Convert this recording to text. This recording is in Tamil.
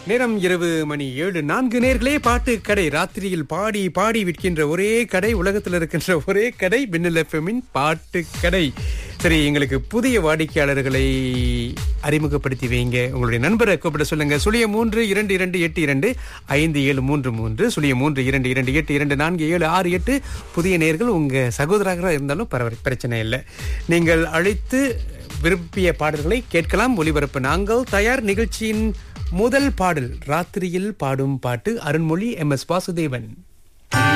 நேரம் இரவு மணி ஏழு நான்கு நேர்களே பாட்டு கடை ராத்திரியில் பாடி பாடி விற்கின்ற ஒரே கடை உலகத்தில் இருக்கின்ற ஒரே கடை மின்னல் எஃப்எம்மின் பாட்டு கடை சரி எங்களுக்கு புதிய வாடிக்கையாளர்களை அறிமுகப்படுத்தி வைங்க உங்களுடைய நண்பரை கூப்பிட சொல்லுங்க சுழிய மூன்று இரண்டு இரண்டு எட்டு இரண்டு ஐந்து ஏழு மூன்று மூன்று சுழிய மூன்று இரண்டு இரண்டு எட்டு இரண்டு நான்கு ஏழு ஆறு எட்டு புதிய நேர்கள் உங்க சகோதரராக இருந்தாலும் பரவ பிரச்சனை இல்லை நீங்கள் அழைத்து விரும்பிய பாடல்களை கேட்கலாம் ஒளிபரப்பு நாங்கள் தயார் நிகழ்ச்சியின் முதல் பாடல் ராத்திரியில் பாடும் பாட்டு அருண்மொழி எம் எஸ் வாசுதேவன்